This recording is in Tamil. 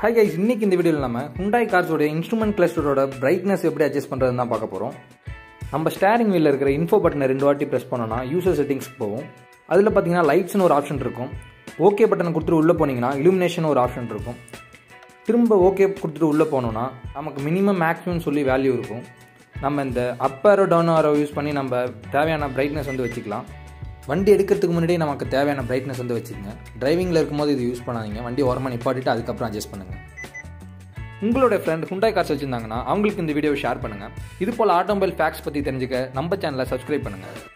ஹாய் கைஸ் இன்னைக்கு இந்த வீடியோவில் நம்ம ஹுண்டாய் கார்ஸோட இன்ஸ்ட்ருமெண்ட் கிளஸ்டரோட பிரைட்னஸ் எப்படி அட்ஜஸ்ட் பண்ணுறது தான் பார்க்க போகிறோம் நம்ம ஸ்டேரிங் வீலில் இருக்கிற இன்ஃபோ பட்டனை ரெண்டு வாட்டி ப்ரெஸ் பண்ணோன்னா யூசர் செட்டிங்ஸ்க்கு போகும் அதில் பார்த்தீங்கன்னா லைட்ஸ்னு ஒரு ஆப்ஷன் இருக்கும் ஓகே பட்டனை கொடுத்துட்டு உள்ளே போனீங்கன்னா இலுமினேஷன் ஒரு ஆப்ஷன் இருக்கும் திரும்ப ஓகே கொடுத்துட்டு உள்ளே போனோன்னா நமக்கு மினிமம் மேக்ஸிமம் சொல்லி வேல்யூ இருக்கும் நம்ம இந்த அப் ஆரோ டவுன் ஆரோ யூஸ் பண்ணி நம்ம தேவையான பிரைட்னஸ் வந்து வச்சுக்கலாம் வண்டி எடுக்கிறதுக்கு முன்னாடியே நமக்கு தேவையான பிரைட்னஸ் வந்து வச்சுக்கோங்க டிரைவிங்கில் இருக்கும்போது இது யூஸ் பண்ணாதீங்க வண்டி ஓரமாக நிப்பாட்டிட்டு அதுக்கப்புறம் அட்ஜஸ்ட் பண்ணுங்கள் உங்களோட ஃப்ரெண்ட் ஹுண்டாய் கார்ஸ் வச்சுருந்தாங்கன்னா அவங்களுக்கு இந்த வீடியோவை ஷேர் பண்ணுங்கள் இது போல் ஆட்டோமொபைல் ஃபேக்ஸ் பற்றி தெரிஞ்சுக்க நம்ம சேனலை சப்ஸ்கிரைப் பண்ணுங்கள்